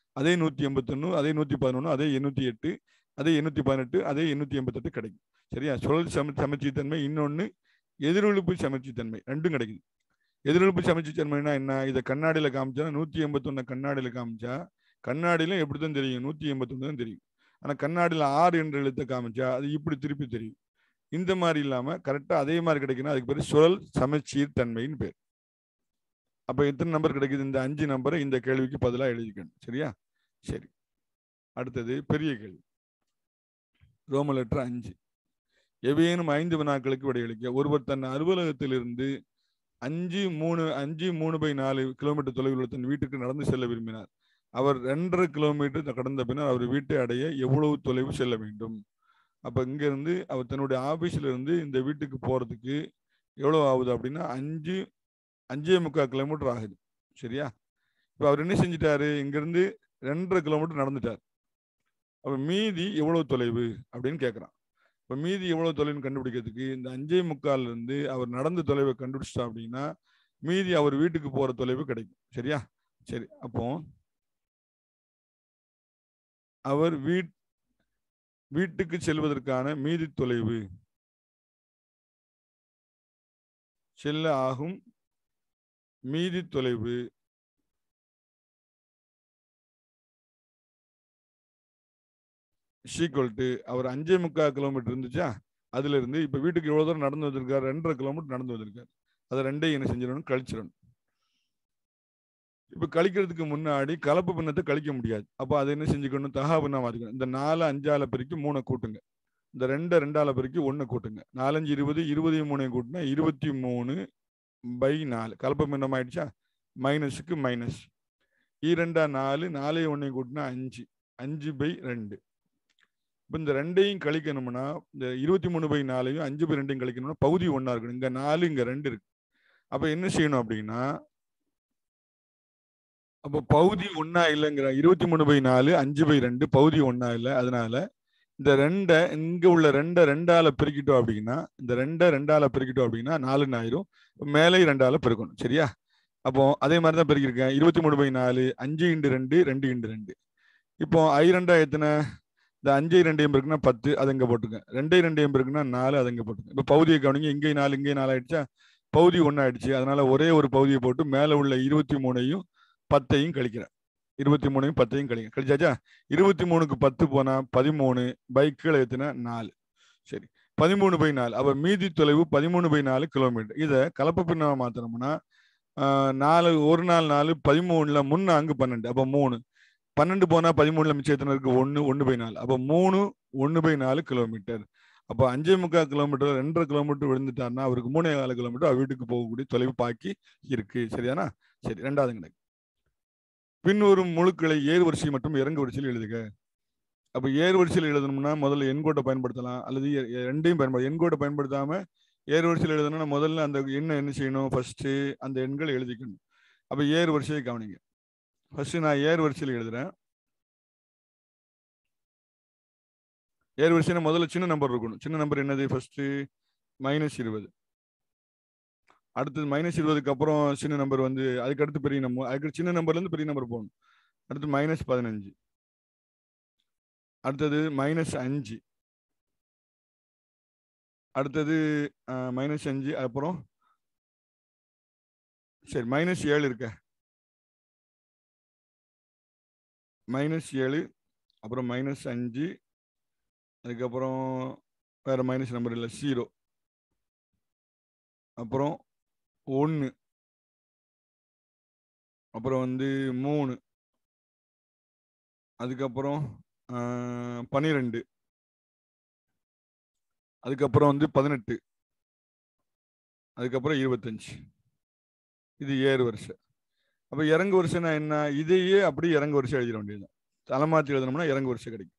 அதே நூற்றி எண்பத்தொன்று அதே நூற்றி பதினொன்று அதே எண்ணூற்றி எட்டு அதே எண்ணூற்றி பதினெட்டு அதே எண்ணூற்றி எண்பத்தெட்டு கிடைக்கும் சரியா சுழல் சம சமச்சீர்த்தன்மை இன்னொன்று எதிரொலிப்பு சமச்சீர்த்தன்மை ரெண்டும் கிடைக்குது எதிரொலிப்பு சமச்சீர்த்தன்மைனா என்ன இதை கண்ணாடியில் காமிச்சா நூற்றி எண்பத்தொன்னு கண்ணாடியில் காமிச்சா கண்ணாடியில எப்படி தான் தெரியும் நூற்றி எண்பத்தொன்று தான் தெரியும் ஆனால் கண்ணாடியில் ஆறு என்ற எழுத்தை காமிச்சா அது இப்படி திருப்பி தெரியும் இந்த மாதிரி இல்லாமல் கரெக்டாக அதே மாதிரி கிடைக்கணும் அதுக்கு பேர் சுழல் சமச்சீர் தன்மைன்னு பேர் அப்போ எத்தனை நம்பர் கிடைக்குது இந்த அஞ்சு நம்பரை இந்த கேள்விக்கு பதிலாக எழுதிக்கணும் சரியா சரி அடுத்தது பெரிய கேள்வி ரோம லெட்டர் அஞ்சு எவையேனும் ஐந்து வினாக்களுக்கு விடையளிக்க ஒருவர் தன் அலுவலகத்திலிருந்து அஞ்சு மூணு அஞ்சு மூணு பை நாலு கிலோமீட்டர் தொலைவில் உள்ள தன் வீட்டுக்கு நடந்து செல்ல விரும்பினார் அவர் ரெண்டரை கிலோமீட்டர் கடந்த பின்னர் அவர் வீட்டை அடைய எவ்வளவு தொலைவு செல்ல வேண்டும் அப்போ இங்கேருந்து அவர் தன்னுடைய ஆஃபீஸில் இருந்து இந்த வீட்டுக்கு போகிறதுக்கு எவ்வளோ ஆகுது அப்படின்னா அஞ்சு அஞ்சே முக்கால் கிலோமீட்டர் ஆகுது சரியா இப்போ அவர் என்ன செஞ்சிட்டாரு இங்கேருந்து ரெண்டரை கிலோமீட்டர் நடந்துட்டார் அப்போ மீதி எவ்வளோ தொலைவு அப்படின்னு கேட்குறான் இப்போ மீதி எவ்வளோ தொலைவுன்னு கண்டுபிடிக்கிறதுக்கு இந்த அஞ்சே முக்கால்ல இருந்து அவர் நடந்த தொலைவை கண்டுபிடிச்சிட்டா அப்படின்னா மீதி அவர் வீட்டுக்கு போகிற தொலைவு கிடைக்கும் சரியா சரி அப்போ அவர் வீட் வீட்டுக்கு செல்வதற்கான மீதி தொலைவு செல்ல ஆகும் மீதி தொலைவு ஈக்குவல் டு அவர் அஞ்சே முக்கால் கிலோமீட்டர் இருந்துச்சா அதுல இருந்து இப்ப வீட்டுக்கு எவ்வளவு தூரம் நடந்து வந்திருக்காரு ரெண்டரை கிலோமீட்டர் நடந்து வந்திருக்காரு அதை ரெண்டையும் என்ன செஞ்சிடணும் கழிச்சிடணும் இப்ப கழிக்கிறதுக்கு முன்னாடி கலப்பு பின்னத்தை கழிக்க முடியாது அப்போ அதை என்ன செஞ்சுக்கணும் தகா பின்னா மாத்திக்கணும் இந்த நாலு அஞ்சால பெருக்கி மூணை கூட்டுங்க இந்த ரெண்டை ரெண்டால பெருக்கி ஒண்ணை கூட்டுங்க நாலஞ்சு இருபது இருபது மூணையும் கூட்டினா இருபத்தி மூணு பை நாலு கலப்பு பின்னம் ஆயிடுச்சா மைனஸுக்கு மைனஸ் இரண்டா நாலு நாலையும் ஒன்றையும் கூட்டினா அஞ்சு அஞ்சு பை ரெண்டு இப்போ இந்த ரெண்டையும் கழிக்கணும்னா இந்த இருபத்தி மூணு பை நாலையும் அஞ்சு பை ரெண்டையும் கழிக்கணும்னா பகுதி ஒன்றா இருக்கணும் இங்கே நாலு இங்கே ரெண்டு இருக்கு அப்போ என்ன செய்யணும் அப்படின்னா அப்போ பகுதி ஒன்றா இல்லைங்கிற இருபத்தி மூணு பை நாலு அஞ்சு பை ரெண்டு பகுதி ஒன்றா இல்லை அதனால இந்த ரெண்டை இங்கே உள்ள ரெண்டை ரெண்டால பெருக்கிட்டோம் அப்படின்னா இந்த ரெண்டை ரெண்டால பெருக்கிட்டோம் அப்படின்னா நாலுன்னு ஆயிரும் மேலே ரெண்டால பெருக்கணும் சரியா அப்போ அதே மாதிரி தான் பெருக்கியிருக்கேன் இருபத்தி மூணு பை நாலு அஞ்சு இண்டு ரெண்டு ரெண்டு இண்டு ரெண்டு இப்போ ஐ ரெண்டா எத்தனை இந்த அஞ்சு ரெண்டையும் இருக்குன்னா பத்து அது இங்கே போட்டுங்க ரெண்டே ரெண்டையும் இருக்குன்னா நாலு அது இங்கே போட்டுங்க இப்போ பகுதியை கவனிங்க இங்கே நாலு இங்கே நாலு ஆயிடுச்சா பகுதி ஒன்று ஆயிடுச்சு அதனால ஒரே ஒரு பகுதியை போட்டு மேலே உள்ள இருபத்தி மூணையும் பத்தையும் கழிக்கிறேன் இருபத்தி மூணையும் பத்தையும் கழிங்க கழிச்சாச்சா இருபத்தி மூணுக்கு பத்து போனா பதிமூணு பைக் கீழே எத்தினா நாலு சரி பதிமூணு பை நாலு அப்போ மீதி தொலைவு பதிமூணு பை நாலு கிலோமீட்டர் இதை கலப்பு பின்னாக மாற்றணும்னா நாலு ஒரு நாள் நாலு பதிமூணுல முன்ன அங்கு பன்னெண்டு அப்போ மூணு பன்னெண்டு போனா பதிமூணுல மிச்சம் எத்தனை இருக்கு ஒன்று ஒன்று பை நாலு அப்போ மூணு ஒன்று பை நாலு கிலோமீட்டர் அப்போ அஞ்சே முக்கால் கிலோமீட்டர் ரெண்டரை கிலோமீட்டர் விழுந்துட்டாருன்னா அவருக்கு மூணே நாலு கிலோமீட்டர் அவர் வீட்டுக்கு போகக்கூடிய தொலைவு பாக்கி இருக்கு சரியானா சரி ரெண்டாவது கணக்கு பின்வரும் முழுக்களை ஏறு வரிசை மற்றும் இறங்கு வரிசையில் எழுதுக அப்போ ஏறு வரிசையில் எழுதணும்னா முதல்ல எண்கோட்டை பயன்படுத்தலாம் அல்லது ரெண்டையும் பயன்படுத்த எண்கோட்டை பயன்படுத்தாம ஏறு வரிசையில் எழுதணும்னா முதல்ல அந்த எண்ணை என்ன செய்யணும் ஃபர்ஸ்ட் அந்த எண்கள் எழுதிக்கணும் அப்போ ஏறு வரிசையை கவனிங்க ஃபர்ஸ்ட் நான் ஏறு வரிசையில் எழுதுறேன் ஏறு வரிசையில் முதல்ல சின்ன நம்பர் இருக்கணும் சின்ன நம்பர் என்னது ஃபர்ஸ்ட் மைனஸ் இருபது அடுத்தது மைனஸ் இருபதுக்கு அப்புறம் சின்ன நம்பர் வந்து அதுக்கு அடுத்து பெரிய நம்பர் அதுக்கு சின்ன நம்பர்லேருந்து பெரிய நம்பர் போகணும் அடுத்து மைனஸ் பதினஞ்சு அடுத்தது மைனஸ் அஞ்சு அடுத்தது மைனஸ் அஞ்சு அப்புறம் சரி மைனஸ் ஏழு இருக்க மைனஸ் ஏழு அப்புறம் மைனஸ் அஞ்சு அதுக்கப்புறம் வேற மைனஸ் நம்பர் இல்லை ஜீரோ அப்புறம் ஒன்று அப்புறம் வந்து மூணு அதுக்கப்புறம் பன்னிரெண்டு அதுக்கப்புறம் வந்து பதினெட்டு அதுக்கப்புறம் இருபத்தஞ்சு இது ஏறு வரிசை அப்போ இறங்கு வரிசைனா என்ன இதையே அப்படியே இறங்கு வரிசை எழுதிட வேண்டியதுதான் தலைமாற்றி எழுதணும்னா இறங்கு வரிசை கிடைக்கும்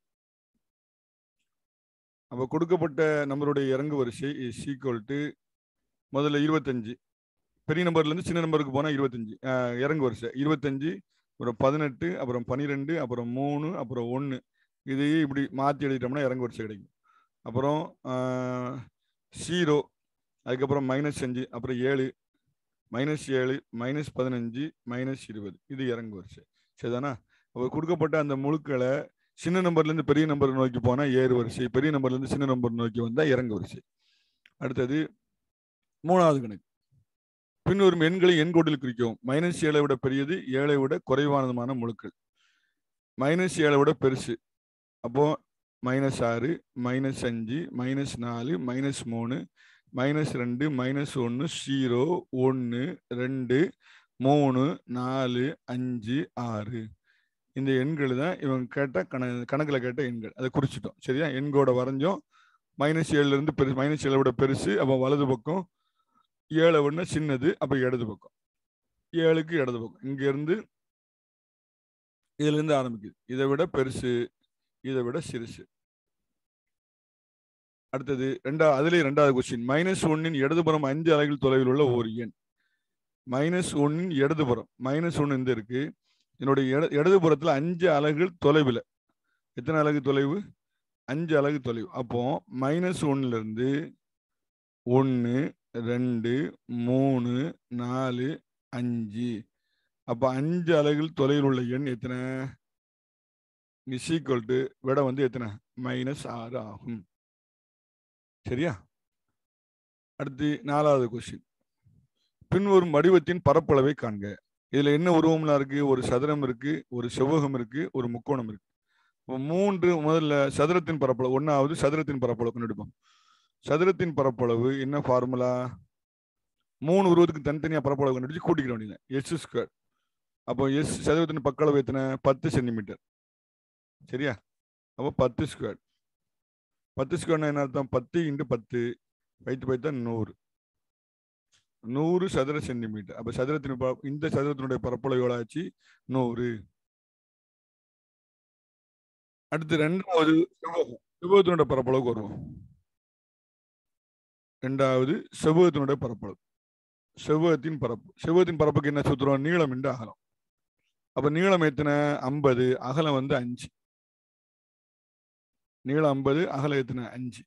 அப்போ கொடுக்கப்பட்ட நம்பருடைய இறங்கு வரிசை இஸ் ஈக்குவல் டு முதல்ல இருபத்தஞ்சு பெரிய நம்பர்லேருந்து சின்ன நம்பருக்கு போனால் இருபத்தஞ்சு இறங்கு வரிசை இருபத்தஞ்சு அப்புறம் பதினெட்டு அப்புறம் பன்னிரெண்டு அப்புறம் மூணு அப்புறம் ஒன்று இதையே இப்படி மாற்றி எழுதிட்டோம்னா இறங்கு வரிசை கிடைக்கும் அப்புறம் ஜீரோ அதுக்கப்புறம் மைனஸ் அஞ்சு அப்புறம் ஏழு மைனஸ் ஏழு மைனஸ் பதினஞ்சு மைனஸ் இருபது இது இறங்கு வரிசை சரிதானா அப்போ கொடுக்கப்பட்ட அந்த முழுக்களை சின்ன நம்பர்ல இருந்து பெரிய நம்பர் நோக்கி போனா ஏறு வரிசை பெரிய நம்பர்ல இருந்து சின்ன நம்பர் நோக்கி வந்தா இறங்கு வரிசை அடுத்தது மூணாவது கணக்கு பின்வரும் எண்களை எண்கோட்டில் குறிக்கவும் மைனஸ் ஏழை விட பெரியது ஏழை விட குறைவானதுமான முழுக்கள் மைனஸ் ஏழை விட பெருசு அப்போ மைனஸ் ஆறு மைனஸ் அஞ்சு மைனஸ் நாலு மைனஸ் மூணு மைனஸ் ரெண்டு மைனஸ் ஒன்று ஜீரோ ஒன்று ரெண்டு மூணு நாலு அஞ்சு ஆறு இந்த எண்கள் தான் இவங்க கேட்ட கண கணக்கில் கேட்ட எண்கள் அதை குறிச்சிட்டோம் சரியா எண்கோட வரைஞ்சோம் மைனஸ் ஏழுல இருந்து பெருசு மைனஸ் ஏழை விட பெருசு அப்போ வலது பக்கம் ஏழை விட சின்னது அப்போ இடது பக்கம் ஏழுக்கு இடது பக்கம் இங்க இருந்து இதுல இருந்து ஆரம்பிக்குது இதை விட பெருசு இதை விட சிறுசு அடுத்தது ரெண்டா அதுலேயே ரெண்டாவது கொஸ்டின் மைனஸ் ஒன்னின் இடதுபுறம் அஞ்சு அலகுகள் தொலைவில் உள்ள ஒரு எண் மைனஸ் ஒன்னின் இடதுபுறம் மைனஸ் ஒன்று இந்த இருக்கு என்னுடைய இட இடதுபுறத்தில் அஞ்சு அலகுகள் தொலைவில் எத்தனை அலகு தொலைவு அஞ்சு அலகு தொலைவு அப்போ மைனஸ் ஒன்னுல இருந்து ஒன்று ரெண்டு மூணு நாலு அஞ்சு அப்போ அஞ்சு அலகுகள் தொலைவில் உள்ள எண் எத்தனை இஸ் ஈக்குவல் டு விட வந்து எத்தனை மைனஸ் ஆறு ஆகும் சரியா அடுத்து நாலாவது கொஸ்டின் பின்வரும் வடிவத்தின் பரப்பளவை காண்க இதுல என்ன உருவம்லாம் இருக்கு ஒரு சதுரம் இருக்கு ஒரு செவ்வகம் இருக்கு ஒரு முக்கோணம் இருக்கு இப்போ மூன்று முதல்ல சதுரத்தின் பரப்பளவு ஒன்னாவது சதுரத்தின் பரப்பளவு கண்டுபிடிப்போம் சதுரத்தின் பரப்பளவு என்ன ஃபார்முலா மூணு உருவத்துக்கு தனித்தனியா பரப்பளவு கண்டுபிடிச்சு கூட்டிக்கிற வேண்டியது எஸ் ஸ்கொயர் அப்போ எஸ் சதுரத்தின் பக்களவு எத்தனை பத்து சென்டிமீட்டர் சரியா அப்போ பத்து ஸ்கொயர் பத்து ஸ்கொயர்னா என்ன அர்த்தம் பத்து இன்ட்டு பத்து வைத்து வைத்தா நூறு நூறு சதுர சென்டிமீட்டர் அப்ப சதுரத்தின் ப- இந்த சதுரத்தினுடைய பரப்பளவு எவ்வளவு ஆச்சு நூறு அடுத்து ரெண்டாவது செவ்வகம் செவ்வகத்தினுடைய பரப்பளவுக்கு வருவோம் ரெண்டாவது செவ்வகத்தினுடைய பரப்பளவு செவ்வகத்தின் பரப்பு செவ்வகத்தின் பரப்புக்கு என்ன சுத்துறோம் நீளம் என்று அகலம் அப்ப நீளம் எத்தனை ஐம்பது அகலம் வந்து அஞ்சு நீளம் ஐம்பது அகலம் எத்தனை அஞ்சு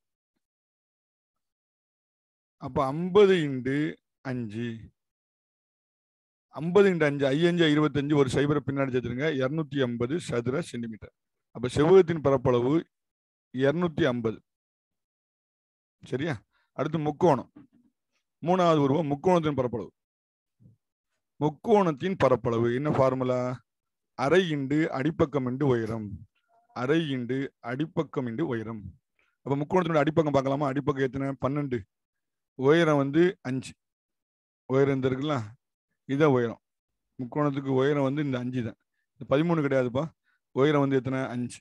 அப்ப ஐம்பது இன்டு அஞ்சு ஐம்பது இன்டு அஞ்சு ஐயஞ்சு இருபத்தஞ்சு ஒரு சைபரை பின்னாடி சேர்த்துருங்க இரநூத்தி ஐம்பது சதுர சென்டிமீட்டர் அப்ப செவ்வகத்தின் பரப்பளவு இருநூத்தி ஐம்பது சரியா அடுத்து முக்கோணம் மூணாவது உருவம் முக்கோணத்தின் பரப்பளவு முக்கோணத்தின் பரப்பளவு என்ன ஃபார்முலா அரை இண்டு அடிப்பக்கம் இண்டு உயரம் அரை இண்டு அடிப்பக்கம் இண்டு உயரம் அப்ப முக்கோணத்தினுடைய அடிப்பக்கம் பார்க்கலாமா அடிப்பக்கம் எத்தனை பன்னெண்டு உயரம் வந்து அஞ்சு உயரம் இந்த இருக்குல்ல இதான் உயரம் முக்கோணத்துக்கு உயரம் வந்து இந்த அஞ்சு தான் இந்த பதிமூணு கிடையாதுப்பா உயரம் வந்து எத்தனை அஞ்சு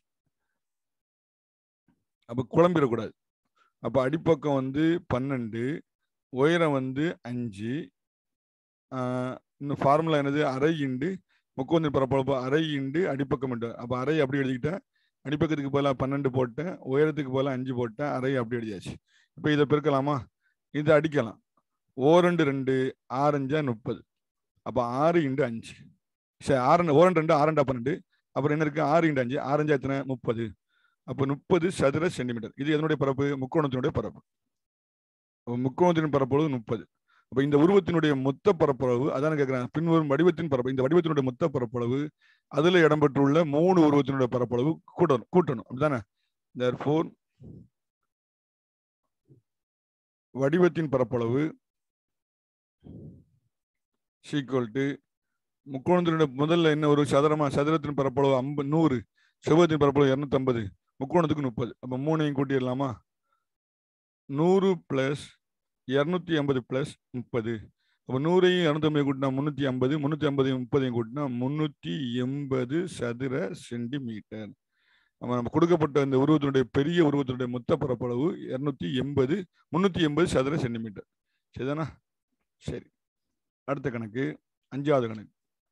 அப்ப குழம்பிடக்கூடாது அப்ப அடிப்பக்கம் வந்து பன்னெண்டு உயரம் வந்து அஞ்சு ஆஹ் இன்னும் ஃபார்முலா என்னது அரை இண்டு முக்கோணத்தின் பரப்பளவு அரை இண்டு அடிப்பக்கம் இண்டு அப்போ அரை அப்படி எழுதிக்கிட்டேன் அடிப்பக்கத்துக்கு பதிலாக பன்னெண்டு போட்டேன் உயரத்துக்கு பதிலாக அஞ்சு போட்டேன் அரை அப்படி எழுதியாச்சு இப்போ இதை பெருக்கலாமா இதை அடிக்கலாம் ஓரெண்டு ரெண்டு ஆறஞ்சா முப்பது அப்போ ஆறு இண்டு அஞ்சு சரி ஆறு ஓரண்டு ரெண்டு ஆறண்டா பன்னெண்டு அப்புறம் என்ன இருக்கு ஆறு இண்டு அஞ்சு ஆறஞ்சா எத்தனை முப்பது அப்போ முப்பது சதுர சென்டிமீட்டர் இது எதனுடைய பரப்பு முக்கோணத்தினுடைய பரப்பு அப்போ முக்கோணத்தின் பரப்பளவு முப்பது அப்போ இந்த உருவத்தினுடைய மொத்த பரப்பளவு அதான் கேட்குறேன் பின்வரும் வடிவத்தின் பரப்பு இந்த வடிவத்தினுடைய மொத்த பரப்பளவு அதுல இடம்பெற்றுள்ள மூணு உருவத்தினுடைய பரப்பளவு கூட்டணும் கூட்டணும் அப்படிதானே therefore வடிவத்தின் பரப்பளவு சீக்வல் டு முக்கோணத்தினுடைய முதல்ல என்ன ஒரு சதுரமா சதுரத்தின் பரப்பளவு ஐம்பது நூறு செவ்வகத்தின் பரப்பளவு இரநூத்தம்பது முக்கோணத்துக்கு முப்பது அப்போ மூணையும் கூட்டிடலாமா நூறு பிளஸ் இரநூத்தி ஐம்பது பிளஸ் முப்பது அப்போ நூறையும் இரநூத்தம்பது கூட்டினா முந்நூற்றி ஐம்பது முந்நூற்றி ஐம்பதையும் முப்பதையும் கூட்டினா முந்நூற்றி எண்பது சதுர சென்டிமீட்டர் நம்ம நம்ம கொடுக்கப்பட்ட இந்த உருவத்தினுடைய பெரிய உருவத்தினுடைய மொத்த பரப்பளவு இரநூத்தி எண்பது முந்நூற்றி எண்பது சதுர சென்டிமீட்டர் சரிதானா சரி அடுத்த கணக்கு அஞ்சாவது கணக்கு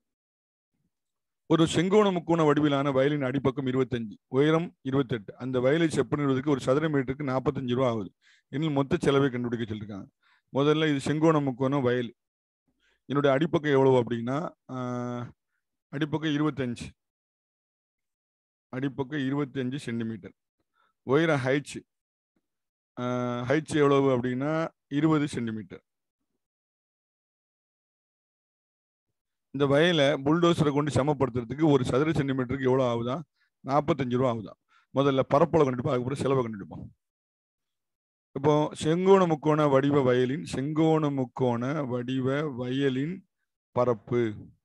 ஒரு செங்கோண முக்கோண வடிவிலான வயலின் அடிப்பக்கம் இருபத்தஞ்சு உயரம் இருபத்தெட்டு அந்த வயலை செப்பனிடுவதற்கு ஒரு சதுர மீட்டருக்கு நாற்பத்தஞ்சு ரூபா ஆகுது இன்னும் மொத்த செலவை கண்டுபிடிக்க சொல்லியிருக்காங்க முதல்ல இது செங்கோண முக்கோணம் வயல் என்னுடைய அடிப்பக்கம் எவ்வளவு அப்படின்னா ஆஹ், அடிப்பக்கம் இருபத்தஞ்சு அடிப்பக்கம் இருபத்தஞ்சு சென்டிமீட்டர் உயரம் ஹைட்ஸ் ஹைட்ஸ் எவ்வளவு அப்படின்னா இருபது சென்டிமீட்டர் இந்த வயலை புல்டோசரை கொண்டு சமப்படுத்துறதுக்கு ஒரு சதுர சென்டிமீட்டருக்கு எவ்வளோ ஆகுதா நாற்பத்தஞ்சு ரூபா ஆகுதா முதல்ல பரப்பளவு கண்டுபிடிப்போம் அதுக்கப்புறம் செலவை கண்டுபிடிப்போம் இப்போ செங்கோண முக்கோண வடிவ வயலின் செங்கோண முக்கோண வடிவ வயலின் பரப்பு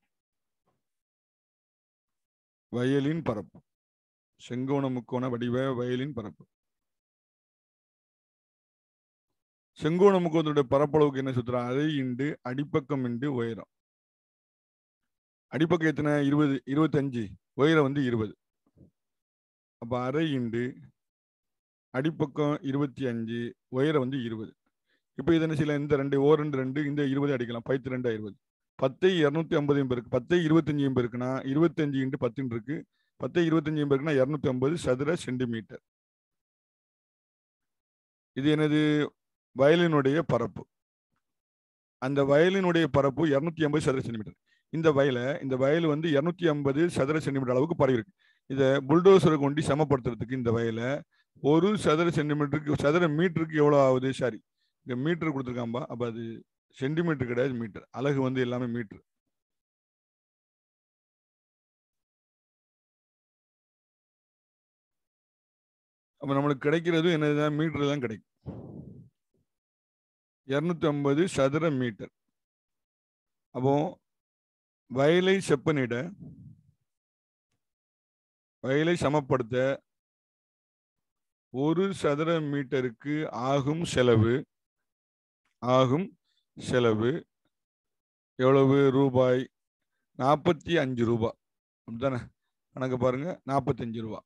வயலின் பரப்பு செங்கோண முக்கோண வடிவ வயலின் பரப்பு செங்கோண முக்கோணத்துடைய பரப்பளவுக்கு என்ன சுத்துறோம் அரை இண்டு அடிப்பக்கம் இண்டு உயரம் அடிப்பக்கம் எத்தனை இருபது இருபத்தஞ்சு உயரம் வந்து இருபது அப்ப அரை இண்டு அடிப்பக்கம் இருபத்தி அஞ்சு உயரம் வந்து இருபது இப்போ இது என்ன செய்யலாம் இந்த ரெண்டு ஓ ரெண்டு ரெண்டு இந்த இருபது அடிக்கலாம் பத்து ரெண்டா இருபது பத்தை இரநூத்தி ஐம்பது பேருக்கு பத்தை இருபத்தஞ்சு பேருக்குன்னா இருபத்தஞ்சு இன்ட்டு பத்துன்னு இருக்கு பத்தை இருபத்தஞ்சு பேருக்குன்னா இரநூத்தி ஐம்பது சதுர சென்டிமீட்டர் இது எனது வயலினுடைய பரப்பு அந்த வயலினுடைய பரப்பு இரநூத்தி ஐம்பது சதுர சென்டிமீட்டர் இந்த வயலை இந்த வயல் வந்து இரநூத்தி ஐம்பது சதுர சென்டிமீட்டர் அளவுக்கு பரவி இருக்கு இதை புல்டோசரை கொண்டு சமப்படுத்துறதுக்கு இந்த வயலை ஒரு சதுர சென்டிமீட்டருக்கு சதுர மீட்டருக்கு எவ்வளோ ஆகுது சாரி இங்க மீட்டர் கொடுத்துருக்காம்பா அப்ப அது சென்டிமீட்டர் கிடையாது மீட்டர் அலகு வந்து எல்லாமே மீட்டர் அப்ப நம்மளுக்கு கிடைக்கிறது என்னதுதான் மீட்டர் தான் கிடைக்கும் இருநூத்தி ஐம்பது சதுர மீட்டர் அப்போ வயலை செப்பனிட வயலை சமப்படுத்த ஒரு சதுர மீட்டருக்கு ஆகும் செலவு ஆகும் செலவு எவ்வளவு ரூபாய் நாற்பத்தி அஞ்சு ரூபாய் அப்படித்தானே கணக்கு பாருங்க நாற்பத்தஞ்சு ரூபா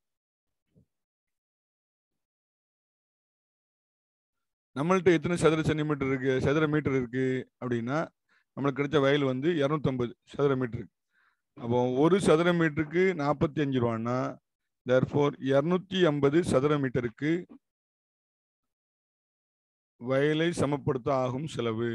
நம்மள்ட்ட எத்தனை சதுர சென்டிமீட்டர் இருக்கு சதுர மீட்டர் இருக்கு அப்படின்னா நம்மளுக்கு கிடைச்ச வயல் வந்து இரநூத்தம்பது சதுர மீட்டர் இருக்கு அப்போ ஒரு சதுர மீட்டருக்கு நாற்பத்தி அஞ்சு ரூபான்னா தேர்ஃபோர் இரநூத்தி ஐம்பது சதுர மீட்டருக்கு வயலை சமப்படுத்த ஆகும் செலவு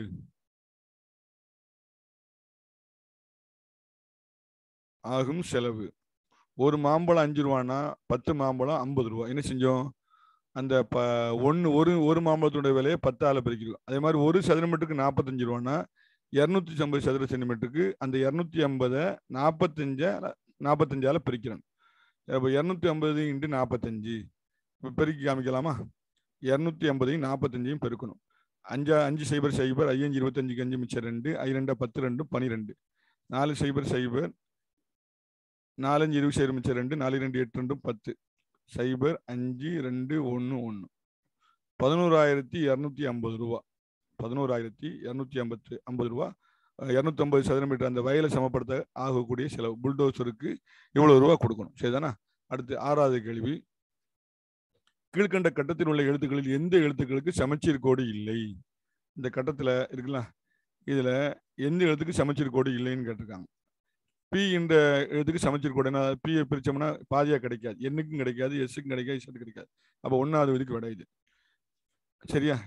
ஆகும் செலவு ஒரு மாம்பழம் அஞ்சு ரூபான்னா பத்து மாம்பழம் ஐம்பது ரூபா என்ன செஞ்சோம் அந்த ப ஒன்று ஒரு ஒரு மாம்பழத்துடைய விலையை பத்தால பிரிக்கிறோம் அதே மாதிரி ஒரு சதுர மீட்டருக்கு நாற்பத்தஞ்சு ரூபான்னா இரநூத்தி ஐம்பது சதுர சென்டிமீட்டருக்கு அந்த இரநூத்தி ஐம்பதை நாற்பத்தஞ்ச நாற்பத்தஞ்சால பிரிக்கிறோம் இப்போ இரநூத்தி ஐம்பது இன்ட்டு நாற்பத்தஞ்சு இப்போ பெருக்கி காமிக்கலாமா இரநூத்தி ஐம்பதையும் நாற்பத்தஞ்சையும் பெருக்கணும் அஞ்சா அஞ்சு சைபர் சைபர் ஐயஞ்சு இருபத்தஞ்சுக்கு அஞ்சு மிச்சம் ரெண்டு ஐ ரெண்டா பத்து ரெண்டு பனிரெண்டு நாலு சைபர் சைபர் நாலஞ்சு இருபது சைபர் மிச்சம் ரெண்டு நாலு ரெண்டு எட்டு ரெண்டும் பத்து சைபர் அஞ்சு ரெண்டு ஒன்று ஒன்று பதினோராயிரத்தி இரநூத்தி ஐம்பது ரூபா பதினோராயிரத்தி இரநூத்தி ஐம்பத்து ஐம்பது ரூபா இரநூத்தி ஐம்பது சதுர மீட்டர் அந்த வயலை சமப்படுத்த ஆகக்கூடிய செலவு புல்டோசருக்கு இவ்வளவு ரூபா கொடுக்கணும் சரிதானா அடுத்து ஆறாவது கேள்வி கீழ்கண்ட கட்டத்தில் உள்ள எழுத்துக்களில் எந்த எழுத்துக்களுக்கு சமச்சீர் கோடு இல்லை இந்த கட்டத்துல இருக்குல்ல இதுல எந்த எழுத்துக்கு சமச்சீர் கோடு இல்லைன்னு கேட்டிருக்காங்க பி என்ற எழுத்துக்கு சமச்சீர் கோடு என்ன பியை பிரிச்சோம்னா பாதியா கிடைக்காது என்னுக்கும் கிடைக்காது எஸ்ஸுக்கும் கிடைக்காது இசட்டுக்கு கிடைக்காது அப்போ ஒன்னாவது விதிக்கு விட இது சரியா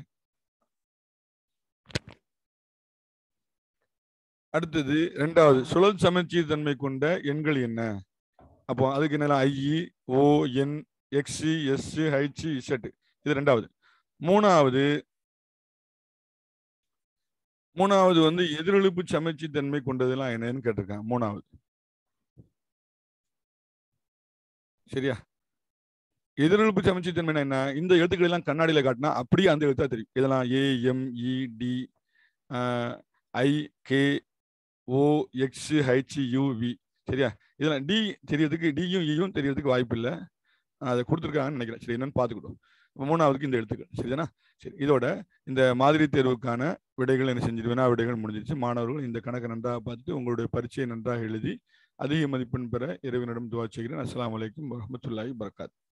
அடுத்தது ரெண்டாவது சுழல் சமச்சீர் தன்மை கொண்ட எண்கள் என்ன அப்போ அதுக்கு என்ன IE O N X S H Z இது ரெண்டாவது மூணாவது மூணாவது வந்து எதிரொலிப்பு சமைச்சி தன்மை கொண்டதெல்லாம் என்னன்னு கேட்டிருக்காங்க மூணாவது சரியா எதிரொலிப்பு சமைச்சி தன்மை என்ன இந்த எழுத்துக்கள் எல்லாம் கண்ணாடியில காட்டினா அப்படியே அந்த எழுத்தா தெரியும் இதெல்லாம் A M E T I K O X H U V சரியா இதெல்லாம் டி தெரியறதுக்கு டியும் இயும் தெரியறதுக்கு வாய்ப்பு இல்லை அதை கொடுத்துருக்காங்கன்னு நினைக்கிறேன் சரி என்னன்னு பார்த்துக்கிட்டோம் மூணாவதுக்கு இந்த எழுத்துக்கள் சரிதானா சரி இதோட இந்த மாதிரி தேர்வுக்கான விடைகள் என்ன செஞ்சிரு வினா விடைகள் முடிஞ்சிருச்சு மாணவர்கள் இந்த கணக்கை நன்றாக பார்த்துட்டு உங்களுடைய பரீட்சையை நன்றாக எழுதி அதிக மதிப்பெண் பெற இறைவனிடம் துவா செய்கிறேன் அஸ்லாம் வலைக்கம் வரமத்துல்லாஹி வரகாத்